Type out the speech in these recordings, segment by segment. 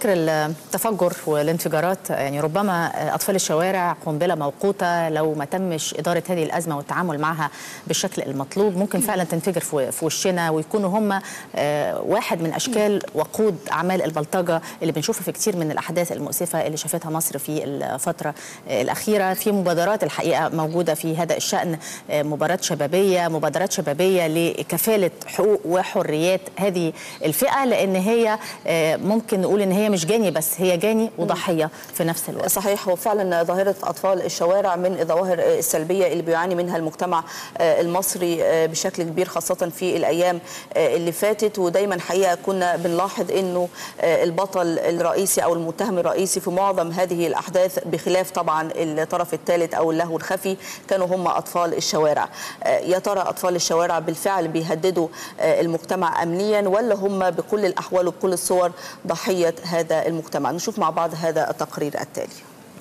التفجر والانفجارات يعني ربما اطفال الشوارع قنبله موقوته لو ما تمش اداره هذه الازمه والتعامل معها بالشكل المطلوب ممكن فعلا تنفجر في وشنا ويكونوا هم واحد من اشكال وقود اعمال البلطجه اللي بنشوفها في كتير من الاحداث المؤسفه اللي شافتها مصر في الفتره الاخيره في مبادرات الحقيقه موجوده في هذا الشان مباراه شبابيه مبادرات شبابيه لكفاله حقوق وحريات هذه الفئه لان هي ممكن نقول ان هي مش جاني بس هي جاني وضحيه في نفس الوقت صحيح وفعلا ظاهره اطفال الشوارع من الظواهر السلبيه اللي بيعاني منها المجتمع المصري بشكل كبير خاصه في الايام اللي فاتت ودايما حقيقه كنا بنلاحظ انه البطل الرئيسي او المتهم الرئيسي في معظم هذه الاحداث بخلاف طبعا الطرف الثالث او اللهو الخفي كانوا هم اطفال الشوارع يا ترى اطفال الشوارع بالفعل بيهددوا المجتمع امنيا ولا هم بكل الاحوال وبكل الصور ضحيه هذا المجتمع نشوف مع بعض هذا التقرير التالي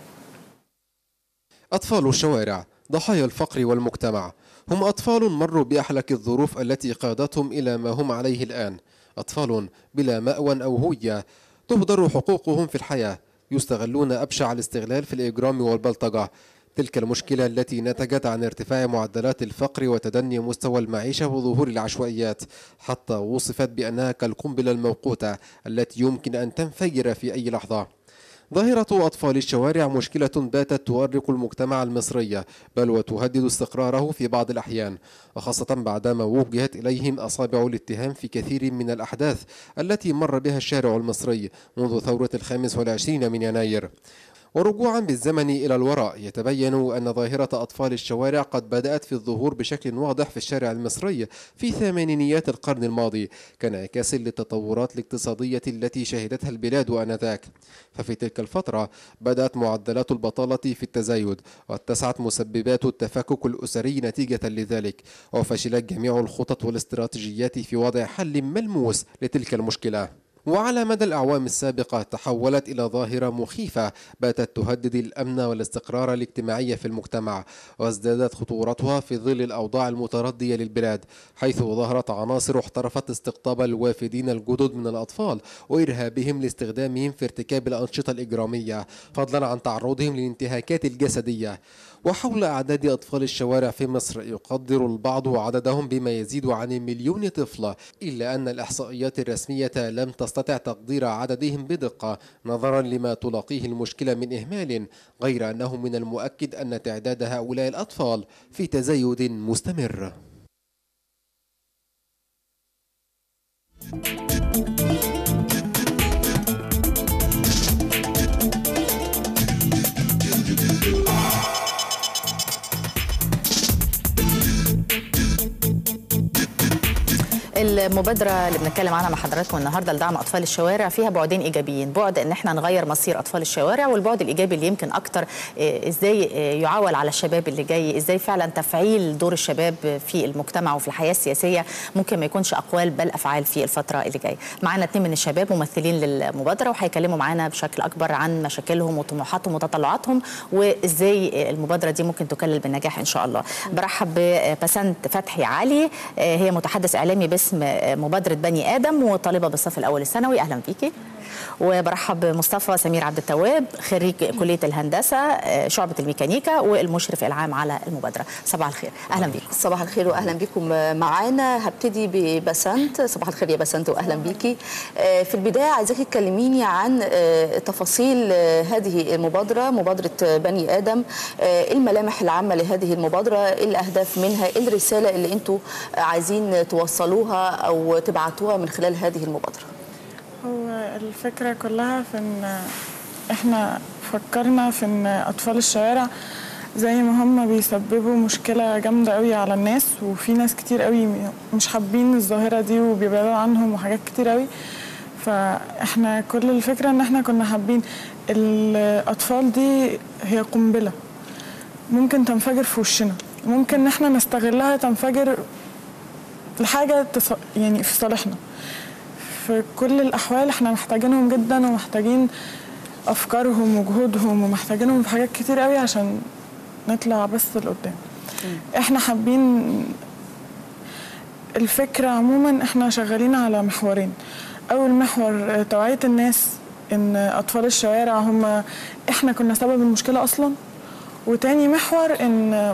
أطفال الشوارع ضحايا الفقر والمجتمع هم أطفال مروا بأحلك الظروف التي قادتهم إلى ما هم عليه الآن أطفال بلا مأوى أو هوية تهدر حقوقهم في الحياة يستغلون أبشع الاستغلال في الإجرام والبلطجة تلك المشكلة التي نتجت عن ارتفاع معدلات الفقر وتدني مستوى المعيشة وظهور العشوائيات حتى وصفت بأنها كالقنبلة الموقوتة التي يمكن أن تنفجر في أي لحظة ظاهرة أطفال الشوارع مشكلة باتت تؤرق المجتمع المصري بل وتهدد استقراره في بعض الأحيان وخاصة بعدما وجهت إليهم أصابع الاتهام في كثير من الأحداث التي مر بها الشارع المصري منذ ثورة الخامس والعشرين من يناير ورجوعا بالزمن إلى الوراء يتبين أن ظاهرة أطفال الشوارع قد بدأت في الظهور بشكل واضح في الشارع المصري في ثمانينيات القرن الماضي كانعكاس للتطورات الاقتصادية التي شهدتها البلاد آنذاك ففي تلك الفترة بدأت معدلات البطالة في التزايد واتسعت مسببات التفكك الأسري نتيجة لذلك وفشلت جميع الخطط والاستراتيجيات في وضع حل ملموس لتلك المشكلة وعلى مدى الأعوام السابقة تحولت إلى ظاهرة مخيفة باتت تهدد الأمن والاستقرار الاجتماعي في المجتمع وازدادت خطورتها في ظل الأوضاع المتردية للبلاد حيث ظهرت عناصر احترفت استقطاب الوافدين الجدد من الأطفال وإرهابهم لاستخدامهم في ارتكاب الأنشطة الإجرامية فضلا عن تعرضهم للانتهاكات الجسدية وحول أعداد أطفال الشوارع في مصر يقدر البعض عددهم بما يزيد عن مليون طفل إلا أن الإحصائيات الرسمية لم تستطع تقدير عددهم بدقة نظرا لما تلاقيه المشكلة من إهمال غير أنه من المؤكد أن تعداد هؤلاء الأطفال في تزايد مستمر المبادرة اللي بنتكلم عنها مع حضراتكم النهاردة لدعم أطفال الشوارع فيها بعدين إيجابيين بعد إن احنا نغير مصير أطفال الشوارع والبعد الإيجابي اللي يمكن أكتر إزاي يعول على الشباب اللي جاي إزاي فعلا تفعيل دور الشباب في المجتمع وفي الحياة السياسية ممكن ما يكونش أقوال بل أفعال في الفترة اللي جاية معانا اتنين من الشباب ممثلين للمبادرة وهيكلموا معانا بشكل أكبر عن مشاكلهم وطموحاتهم وتطلعاتهم وإزاي المبادرة دي ممكن تكلل بالنجاح إن شاء الله برحب ببسنت فتحي علي هي متحدث إعلامي باسم مبادرة بني آدم وطالبة بالصف الأول الثانوي أهلا بيكي وبرحب بمصطفى سمير عبد التواب خريج كلية الهندسة شعبة الميكانيكا والمشرف العام على المبادرة صباح الخير أهلا بيكم صباح الخير وأهلا بكم معانا هبتدي ببسنت صباح الخير يا بسنت وأهلا بيكي في البداية عايزاكي تكلميني عن تفاصيل هذه المبادرة مبادرة بني آدم الملامح العامة لهذه المبادرة الأهداف منها الرسالة اللي أنتوا عايزين توصلوها أو تبعتوها من خلال هذه المبادرة هو الفكرة كلها في ان احنا فكرنا في ان اطفال الشوارع زي ما هم بيسببوا مشكلة جامدة قوي على الناس وفي ناس كتير قوي مش حابين الظاهرة دي وبيبعدوا عنهم وحاجات كتير قوي فاحنا كل الفكرة ان احنا كنا حابين الاطفال دي هي قنبلة ممكن تنفجر في وشنا ممكن ان احنا نستغلها تنفجر لحاجة يعني في صالحنا في كل الأحوال احنا محتاجينهم جدا ومحتاجين أفكارهم وجهودهم ومحتاجينهم في حاجات كتير قوي عشان نطلع بس لقدام احنا حابين الفكرة عموما احنا شغالين على محورين أول محور توعية الناس ان اطفال الشوارع هم احنا كنا سبب المشكله اصلا وتاني محور ان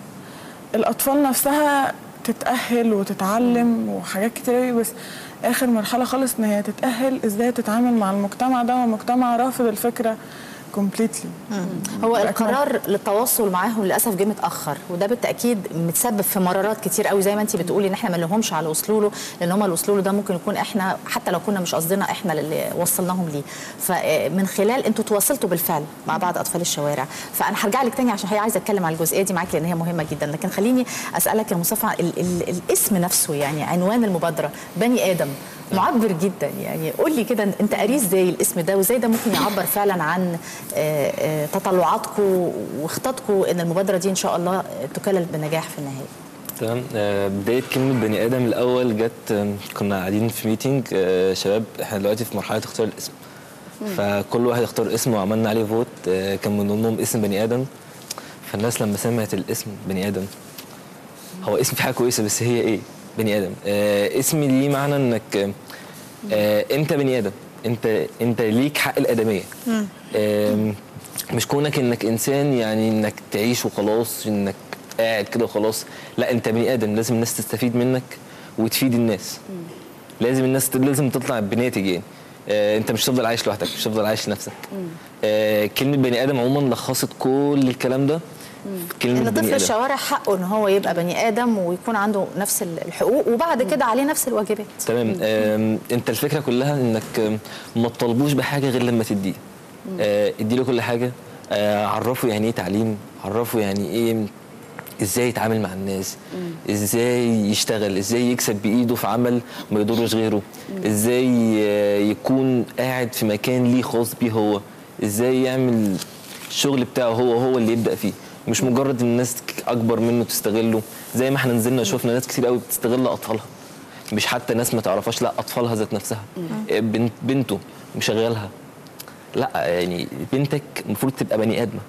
الاطفال نفسها تتاهل وتتعلم وحاجات كتير أوي، بس اخر مرحله خالص ان هي تتاهل ازاي تتعامل مع المجتمع ده ومجتمع رافض الفكره كومبليتلي هو القرار للتواصل معاهم للاسف جه متاخر وده بالتاكيد متسبب في مرارات كتير قوي زي ما انت بتقولي ان احنا ما لهمش على وصلوا له لان هم اللي وصلوا له ده ممكن يكون احنا حتى لو كنا مش قصدنا احنا اللي وصلناهم ليه فمن خلال انتوا تواصلتوا بالفعل مع بعض اطفال الشوارع فانا هرجع لك تاني عشان هي عايزه اتكلم على الجزئيه دي معاك لان هي مهمه جدا لكن خليني اسالك يا مصطفى ال ال الاسم نفسه يعني عنوان المبادره بني ادم معبر جدا يعني قول لي كده انت قاريه ازاي الاسم ده وازاي ده ممكن يعبر فعلا عن آه، آه، تطلعاتكم وخططكم ان المبادره دي ان شاء الله تكلل بنجاح في النهايه تمام آه، بدايه كلمه بني ادم الاول جت آم، كنا قاعدين في ميتنج آه، شباب احنا دلوقتي في مرحله اختيار الاسم فكل واحد اختار اسم وعملنا عليه فوت آه، كان من ضمنهم اسم بني ادم فالناس لما سمعت الاسم بني ادم هو اسم في حاجه كويسه بس هي ايه بني ادم آه اسم ليه معنى انك آه انت بني ادم انت انت ليك حق الادميه آم، مش كونك انك انسان يعني انك تعيش وخلاص انك قاعد كده وخلاص لا انت بني ادم لازم الناس تستفيد منك وتفيد الناس لازم الناس لازم تطلع بناتج يعني آه انت مش هتفضل عايش لوحدك مش هتفضل عايش لنفسك آه كلمه بني ادم عموما لخصت كل الكلام ده في كلمه ان بني طفل ادم الشوارع حقه ان هو يبقى بني ادم ويكون عنده نفس الحقوق وبعد كده عليه نفس الواجبات تمام آم، انت الفكره كلها انك آم، ما تطالبوش بحاجه غير لما تديه آه، اديله كل حاجه آه، عرفه يعني ايه تعليم عرفه يعني ايه ازاي يتعامل مع الناس ازاي يشتغل ازاي يكسب بايده في عمل ما يضرش غيره ازاي آه، يكون قاعد في مكان ليه خاص بيه هو ازاي يعمل الشغل بتاعه هو هو اللي يبدا فيه مش مجرد ان الناس اكبر منه تستغله زي ما احنا نزلنا شفنا ناس كتير قوي بتستغل اطفالها مش حتى ناس ما تعرفهاش لا اطفالها ذات نفسها بنت بنته مشغلها لا يعني بنتك المفروض تبقى بني ادمه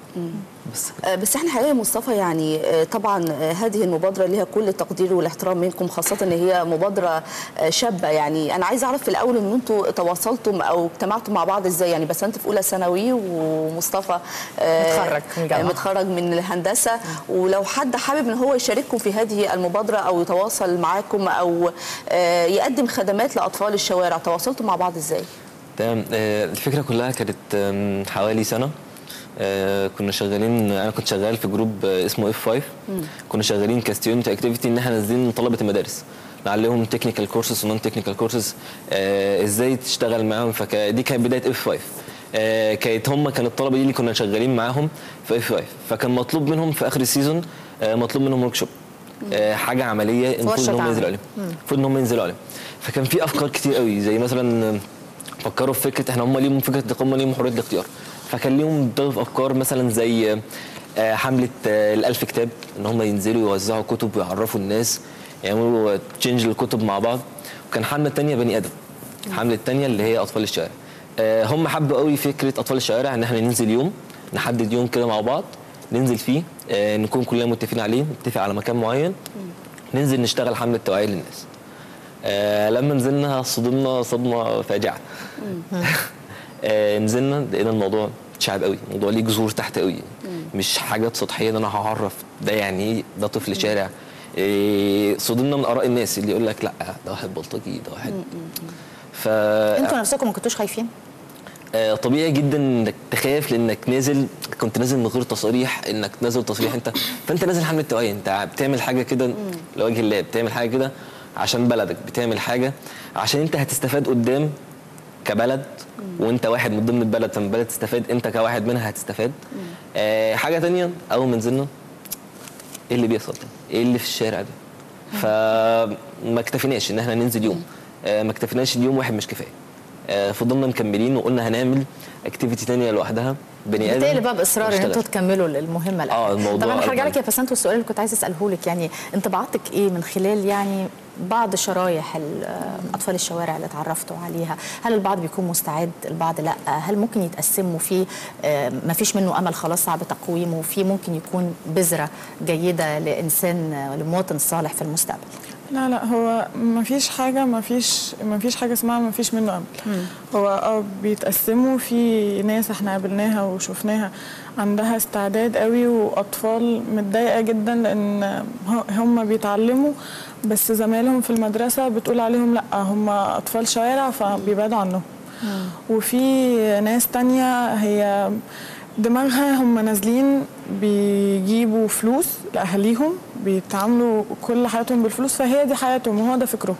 بس آه، بس احنا حقيقه يا مصطفى يعني آه، طبعا آه، هذه المبادره لها كل التقدير والاحترام منكم خاصه ان هي مبادره آه، شابه يعني انا عايزه اعرف في الاول ان انتوا تواصلتم او اجتمعتوا مع بعض ازاي يعني بس انت في اولى ثانوي ومصطفى آه، متخرج من الجامعة. متخرج من الهندسه ولو حد حابب ان هو يشارككم في هذه المبادره او يتواصل معاكم او آه، يقدم خدمات لاطفال الشوارع تواصلتوا مع بعض ازاي؟ تمام آه، الفكره كلها كانت آم، حوالي سنه آه، كنا شغالين انا كنت شغال في جروب آه، اسمه اف 5 كنا شغالين كستيودنت اكتيفيتي ان احنا نازلين طلبه المدارس نعلمهم تكنيكال كورسز ونون تكنيكال كورسز ازاي تشتغل معاهم فدي كانت بدايه اف 5 آه، كانت هم كان الطلبه دي اللي كنا شغالين معاهم في اف 5 فكان مطلوب منهم في اخر السيزون آه، مطلوب منهم ورك شوب حاجه عمليه المفروض ورشة ان هم عمل. ينزلوا عليهم المفروض ان هم ينزلوا عليهم فكان في افكار كتير قوي زي مثلا فكروا في فكره احنا هم ليهم فكره هم ليهم حريه الاختيار فكان ليهم ضغط افكار مثلا زي آه، حمله آه، الألف كتاب ان هم ينزلوا يوزعوا كتب ويعرفوا الناس يعملوا تشينج للكتب مع بعض وكان حمله تانية بني ادم الحمله التانية اللي هي اطفال الشوارع آه، هم حبوا قوي فكره اطفال الشوارع ان احنا ننزل يوم نحدد يوم كده مع بعض ننزل فيه آه، نكون كلنا متفقين عليه نتفق على مكان معين ننزل نشتغل حمله توعيه للناس آه لما نزلنا صدمنا صدمه فاجعه آه نزلنا لقينا الموضوع شعب قوي الموضوع ليه جذور تحت قوي مش حاجات سطحيه ان انا هعرف ده يعني ايه ده طفل شارع إيه صدمنا من اراء الناس اللي يقول لك لا ده واحد بلطجي ده واحد ف انتوا نفسكم ما كنتوش خايفين آه، طبيعي جدا انك تخاف لانك نازل كنت نازل من غير تصاريح انك نازل تصريح انت فانت نازل حمله توعيه انت بتعمل حاجه كده لوجه الله بتعمل حاجه كده عشان بلدك بتعمل حاجه عشان انت هتستفاد قدام كبلد وانت واحد من ضمن البلد فمن البلد تستفاد انت كواحد منها هتستفاد آه حاجه تانية اول ما نزلنا ايه اللي بيحصل ده؟ ايه اللي في الشارع ده فما اكتفيناش ان احنا ننزل يوم آه، ما اكتفيناش اليوم واحد مش كفايه آه، فضلنا مكملين وقلنا هنعمل اكتيفيتي تانية لوحدها بني ادم بالتالي بقى باصرار ان واشتغل. انتوا تكملوا المهمه الأول. آه، الموضوع طب انا هرجع أكبر. لك يا بسنت والسؤال اللي كنت عايزه اساله لك يعني انطباعاتك ايه من خلال يعني بعض شرايح ال- آه، اطفال الشوارع اللي اتعرفتوا عليها هل البعض بيكون مستعد البعض لا هل ممكن يتقسموا في ما فيش منه امل خلاص صعب تقويمه وفي ممكن يكون بذره جيده لانسان آه، لمواطن صالح في المستقبل لا لا هو ما فيش حاجة ما فيش ما فيش حاجة اسمها ما فيش منه أمل هو اه بيتقسموا في ناس احنا قابلناها وشفناها عندها استعداد قوي وأطفال متضايقة جدا لأن ه- هم بيتعلموا بس زمايلهم في المدرسة بتقول عليهم لا هم أطفال شوارع فبيبعدوا عنهم وفي ناس تانية هي دماغها هم نازلين بيجيبوا فلوس لأهاليهم بيتعاملوا كل حياتهم بالفلوس فهي دي حياتهم وهو ده فكرهم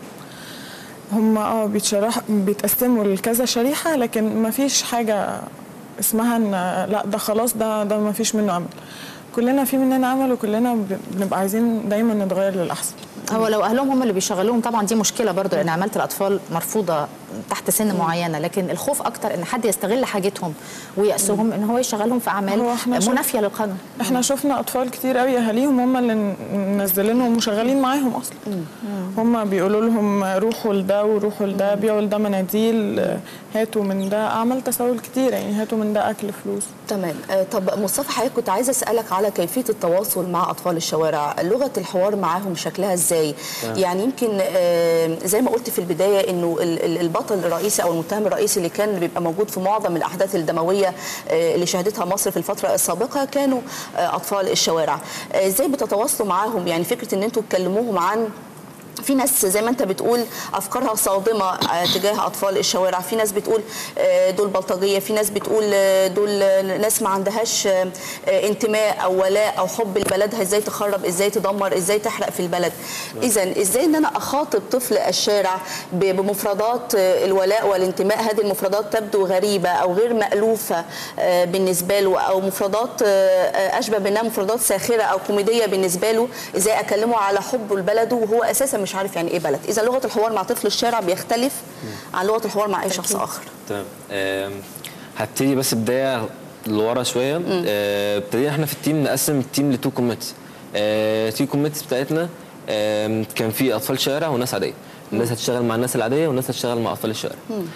هم اه بيتشرح بيتقسموا لكذا شريحة لكن ما فيش حاجة اسمها ان لا ده خلاص ده ده ما فيش منه امل كلنا في مننا امل وكلنا ب- بنبقى عايزين دايما نتغير للاحسن هو لو اهلهم هم اللي بيشغلوهم طبعا دي مشكله برضو لان عماله الاطفال مرفوضه تحت سن معينه لكن الخوف اكتر ان حد يستغل حاجتهم ويأسهم ان هو يشغلهم في اعمال هو إحنا شوف- منافيه للقانون احنا شفنا اطفال كتير قوي اهاليهم هم اللي ن- منزلينهم وشغالين معاهم اصلا هم بيقولوا لهم روحوا لده وروحوا لده بيعوا لده مناديل هاتوا من ده اعمال تسول كتير يعني هاتوا من ده اكل فلوس تمام آه، طب مصطفى حضرتك كنت عايزه اسالك على كيفيه التواصل مع اطفال الشوارع لغه الحوار معاهم شكلها ازاي يعني يمكن آه، زي ما قلت في البدايه انه ال- ال- البطل الرئيسي او المتهم الرئيسي اللي كان بيبقى موجود في معظم الاحداث الدمويه آه، اللي شهدتها مصر في الفتره السابقه كانوا آه، اطفال الشوارع آه، ازاي بتتواصلوا معاهم يعني فكره ان انتوا تكلموهم عن في ناس زي ما انت بتقول افكارها صادمه آه، تجاه اطفال الشوارع في ناس بتقول آه، دول بلطجيه في ناس بتقول آه، دول آه، ناس ما عندهاش آه، آه، انتماء او ولاء او حب لبلدها ازاي تخرب ازاي تدمر ازاي تحرق في البلد اذا ازاي ان انا اخاطب طفل الشارع ب- بمفردات آه، الولاء والانتماء هذه المفردات تبدو غريبه او غير مالوفه آه، بالنسبه له او مفردات آه، آه، اشبه بانها مفردات ساخره او كوميديه بالنسبه له ازاي اكلمه على حبه لبلده وهو اساسا مش عارف يعني ايه بلد اذا لغه الحوار مع طفل الشارع بيختلف عن لغه الحوار مع اي شخص اخر تمام آم، هبتدي بس بدايه لورا شويه آه، ابتدينا احنا في التيم نقسم التيم لتو كوميتس تو كوميتس بتاعتنا آم، كان في اطفال شارع وناس عاديه الناس هتشتغل مع الناس العاديه والناس هتشتغل مع اطفال الشارع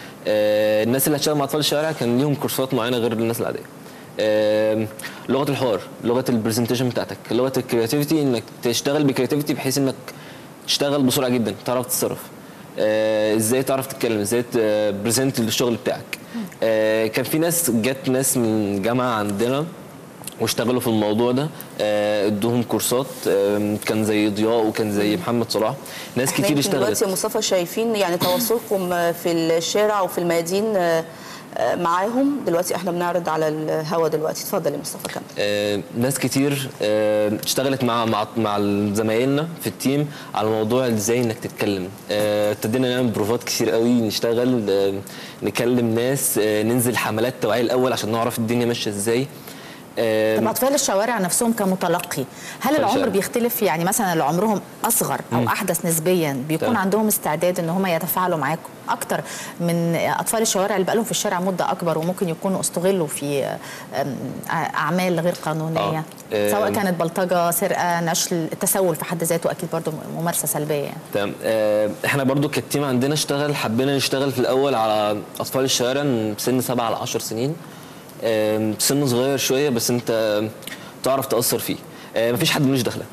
آه، الناس اللي هتشتغل مع اطفال الشارع كان ليهم كورسات معينه غير الناس العاديه آم، لغه الحوار لغه البرزنتيشن بتاعتك لغه الكرياتيفيتي انك تشتغل بكرياتيفيتي بحيث انك تشتغل بسرعه جدا تعرف تتصرف آه، ازاي تعرف تتكلم ازاي تبرزنت الشغل بتاعك آه، كان في ناس جت ناس من جامعه عندنا واشتغلوا في الموضوع ده آه، ادوهم كورسات آه، كان زي ضياء وكان زي محمد صلاح ناس احنا كتير يمكن دلوقتي اشتغلت يا مصطفى شايفين يعني تواصلكم في الشارع وفي الميادين آه، آه، معاهم دلوقتي احنا بنعرض على الهوا دلوقتي اتفضل يا مصطفى كمل آه، ناس كتير آه، اشتغلت مع مع مع زمايلنا في التيم على موضوع ازاي انك تتكلم آه، ابتدينا نعمل بروفات كتير قوي نشتغل آه، نكلم ناس آه، ننزل حملات توعيه الاول عشان نعرف الدنيا ماشيه ازاي آه، طب اطفال الشوارع نفسهم كمتلقي هل العمر الشارع. بيختلف يعني مثلا اللي عمرهم اصغر او احدث نسبيا بيكون تمام. عندهم استعداد ان هم يتفاعلوا معاكم اكتر من اطفال الشوارع اللي بقالهم في الشارع مده اكبر وممكن يكونوا استغلوا في أم، اعمال غير قانونيه آه. سواء أم. كانت بلطجه سرقه نشل التسول في حد ذاته اكيد برضو ممارسه سلبيه يعني تمام آه، احنا برضو كالتيم عندنا اشتغل حبينا نشتغل في الاول على اطفال الشوارع من سن 7 ل 10 سنين آم، سن صغير شويه بس انت تعرف تاثر فيه آه، مفيش حد ملوش دخله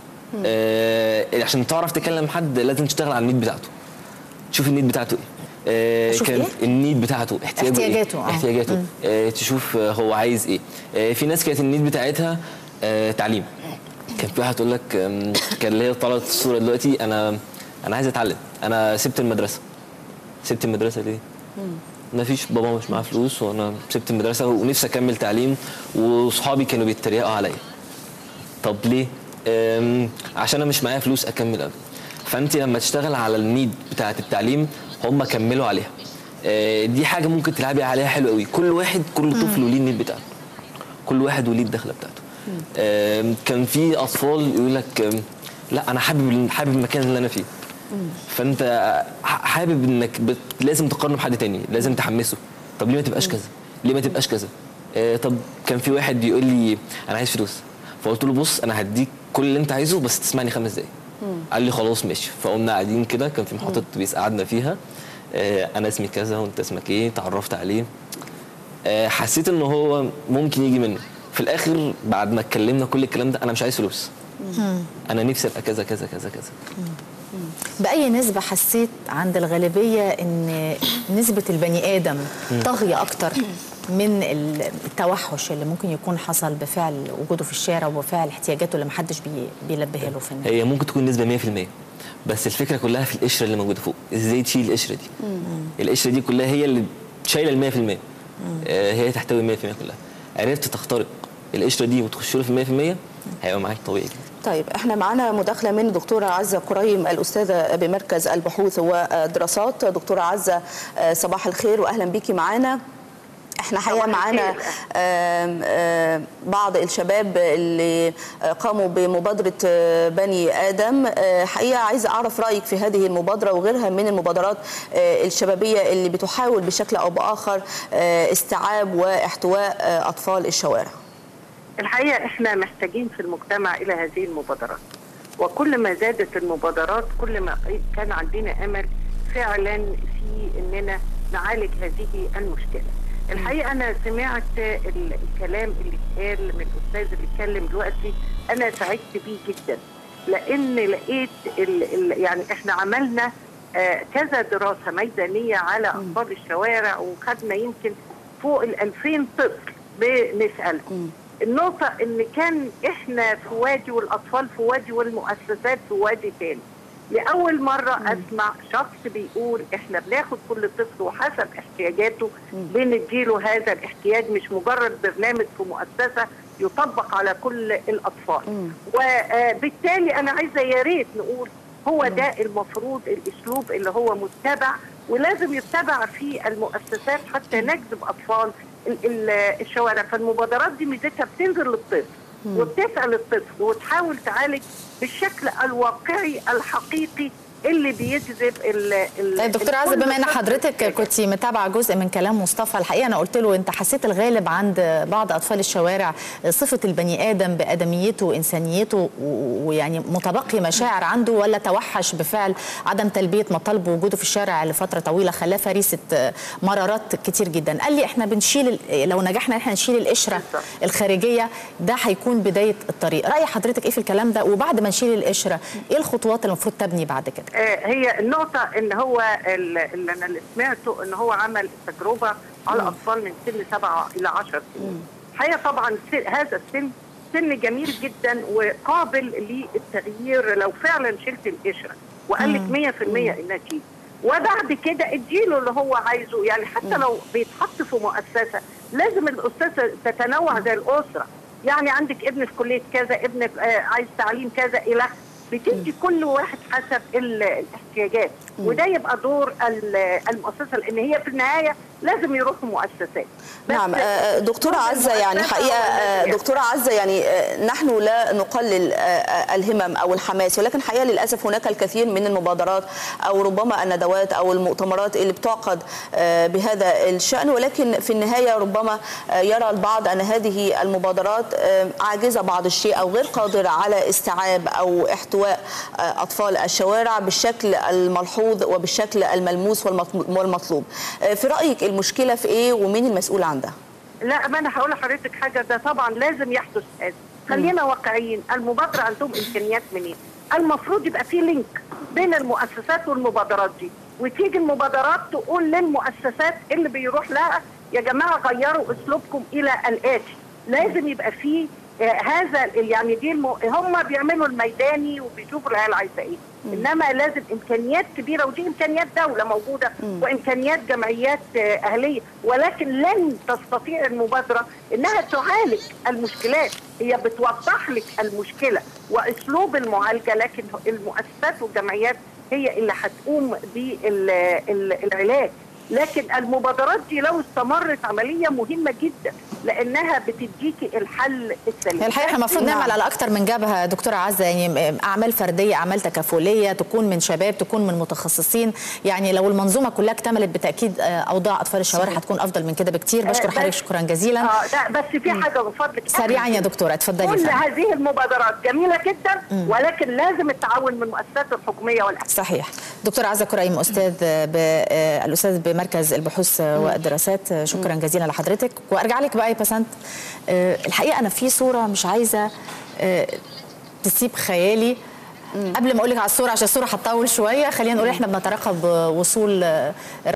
آه، عشان تعرف تكلم حد لازم تشتغل على النيد بتاعته تشوف النيد بتاعته ايه آه، أشوف كان إيه؟ النيد بتاعته احتياجه احتياجاته، ايه آه. احتياجاته آه، تشوف آه، هو عايز ايه آه، في ناس كانت النيد بتاعتها آه، تعليم كان في واحد تقول لك آم، كان اللي هي طلعت الصوره دلوقتي انا انا عايز اتعلم انا سبت المدرسه سبت المدرسه ليه؟ ما فيش بابا مش معاه فلوس وانا سبت المدرسه ونفسي اكمل تعليم واصحابي كانوا بيتريقوا عليا طب ليه؟ أم، عشان انا مش معايا فلوس اكمل أنا. فانت لما تشتغل على النيد بتاعه التعليم هم كملوا عليها أه، دي حاجه ممكن تلعبي عليها حلو قوي كل واحد كل طفل وليه النيد بتاعته كل واحد وليه الدخله بتاعته أم، كان في اطفال يقول لك أم، لا انا حابب حابب المكان اللي انا فيه فانت ح- حابب انك بت... لازم تقارنه بحد تاني لازم تحمسه طب ليه ما تبقاش كذا ليه ما تبقاش كذا آه طب كان في واحد بيقول لي انا عايز فلوس فقلت له بص انا هديك كل اللي انت عايزه بس تسمعني خمس دقايق قال لي خلاص ماشي فقمنا قاعدين كده كان في محطه اتوبيس قعدنا فيها آه انا اسمي كذا وانت اسمك ايه تعرفت عليه آه حسيت ان هو ممكن يجي منه في الاخر بعد ما اتكلمنا كل الكلام ده انا مش عايز فلوس انا نفسي ابقى كذا كذا كذا كذا باي نسبه حسيت عند الغالبيه ان نسبه البني ادم طاغيه اكتر من التوحش اللي ممكن يكون حصل بفعل وجوده في الشارع وبفعل احتياجاته اللي محدش بي بيلبيها له في النهايه هي ممكن تكون نسبه 100% بس الفكره كلها في القشره اللي موجوده فوق ازاي تشيل القشره دي القشره دي كلها هي اللي شايله ال 100% آه، هي تحتوي ال 100% كلها عرفت تخترق القشره دي وتخش له في 100% هيبقى معاك طبيعي جدا طيب احنا معانا مداخله من دكتوره عزه كريم الاستاذه بمركز البحوث والدراسات دكتوره عزه آه، صباح الخير واهلا بيكي معانا احنا حقيقه صباح معانا الخير. آم، آم، بعض الشباب اللي آه، قاموا بمبادره آه، بني ادم آه، حقيقه عايزه اعرف رايك في هذه المبادره وغيرها من المبادرات آه، الشبابيه اللي بتحاول بشكل او باخر آه، استيعاب واحتواء آه، اطفال الشوارع الحقيقه احنا محتاجين في المجتمع الى هذه المبادرات وكل ما زادت المبادرات كل ما كان عندنا امل فعلا في اننا نعالج هذه المشكله الحقيقه انا سمعت ال- الكلام اللي اتقال من الاستاذ اللي اتكلم دلوقتي انا سعدت بيه جدا لان لقيت ال ال يعني احنا عملنا آه، كذا دراسه ميدانيه على اطفال الشوارع وخدنا يمكن فوق ال 2000 طفل بنسالهم النقطة إن كان إحنا في وادي والأطفال في وادي والمؤسسات في وادي تاني. لأول مرة أسمع شخص بيقول إحنا بناخد كل طفل وحسب احتياجاته بنديله هذا الاحتياج مش مجرد برنامج في مؤسسة يطبق على كل الأطفال. وبالتالي أنا عايزة يا ريت نقول هو ده المفروض الأسلوب اللي هو متبع ولازم يتبع في المؤسسات حتى نجذب أطفال ال- ال- الشوارع فالمبادرات دي ميزتها بتنزل للطفل وبتسال الطفل وتحاول تعالج بالشكل الواقعي الحقيقي اللي بيجذب ال ال طيب دكتور عزه الكل بما ان طفل حضرتك محتاج. كنت متابعه جزء من كلام مصطفى الحقيقه انا قلت له انت حسيت الغالب عند بعض اطفال الشوارع صفه البني ادم بادميته وانسانيته و- ويعني متبقي مشاعر عنده ولا توحش بفعل عدم تلبيه مطالبه وجوده في الشارع لفتره طويله خلاه فريسه مرارات كتير جدا قال لي احنا بنشيل ال- لو نجحنا ان احنا نشيل القشره بالظبط. الخارجيه ده هيكون بدايه الطريق راي حضرتك ايه في الكلام ده وبعد ما نشيل القشره ايه الخطوات اللي المفروض تبني بعد كده آه، هي النقطة ان هو ال- اللي انا اللي سمعته ان هو عمل تجربة على اطفال من سن سبعة الى عشر سنين. الحقيقة طبعا س- هذا السن سن جميل جدا وقابل للتغيير لو فعلا شلت القشرة وقال لك 100% النتيجة. وبعد كده اديله اللي هو عايزه يعني حتى لو بيتحط في مؤسسة لازم الأسسة تتنوع زي الأسرة. يعني عندك ابن في كلية كذا ابنك آه، عايز تعليم كذا إلى بتدي كل واحد حسب ال- الاحتياجات وده يبقى دور ال- المؤسسه لان هي في النهايه لازم يروحوا مؤسسات بس نعم آه، دكتورة دور عزة يعني المؤسسة حقيقة هو آه، الذي دكتورة عزة يعني آه، نحن لا نقلل آه، آه، الهمم أو الحماس ولكن حقيقة للأسف هناك الكثير من المبادرات أو ربما الندوات أو المؤتمرات اللي بتعقد آه، بهذا الشأن ولكن في النهاية ربما آه، يرى البعض أن هذه المبادرات آه، عاجزة بعض الشيء أو غير قادرة على استيعاب أو احتواء آه، أطفال الشوارع بالشكل الملحوظ وبالشكل الملموس والمطلوب- والمطلوب آه، في رأيك المشكلة في إيه ومين المسؤول عن ده؟ لا ما انا هقول لحضرتك حاجه ده طبعا لازم يحدث هذا خلينا واقعيين المبادره عندهم امكانيات منين المفروض يبقى في لينك بين المؤسسات والمبادرات دي وتيجي المبادرات تقول للمؤسسات اللي بيروح لها يا جماعه غيروا اسلوبكم الى الاتي لازم يبقى في آه، هذا ال- يعني دي الم... هم بيعملوا الميداني وبيشوفوا العيال عايزه ايه انما لازم امكانيات كبيره ودي امكانيات دوله موجوده وامكانيات جمعيات آه، اهليه ولكن لن تستطيع المبادره انها تعالج المشكلات هي بتوضح لك المشكله واسلوب المعالجه لكن المؤسسات والجمعيات هي اللي هتقوم بالعلاج لكن المبادرات دي لو استمرت عمليه مهمه جدا لانها بتديكي الحل السليم هي الحقيقه احنا المفروض نعم. نعمل على اكتر من جبهه دكتوره عزه يعني اعمال فرديه اعمال تكافليه تكون من شباب تكون من متخصصين يعني لو المنظومه كلها اكتملت بالتاكيد آه، اوضاع اطفال الشوارع هتكون افضل من كده بكتير بشكر آه، حضرتك بس- شكرا جزيلا اه لا بس في حاجه من فضلك سريعا يا دكتوره اتفضلي كل فندم. هذه المبادرات جميله جدا ولكن لازم التعاون من المؤسسات الحكوميه والاهليه صحيح دكتور عزه كريم استاذ ب- آه، الاستاذ بمركز البحوث والدراسات آه، شكرا جزيلا لحضرتك وارجع لك بقى يا بسنت آه، الحقيقه انا في صوره مش عايزه آه، تسيب خيالي قبل ما اقول لك على الصوره عشان الصوره هتطول شويه خلينا نقول احنا بنترقب وصول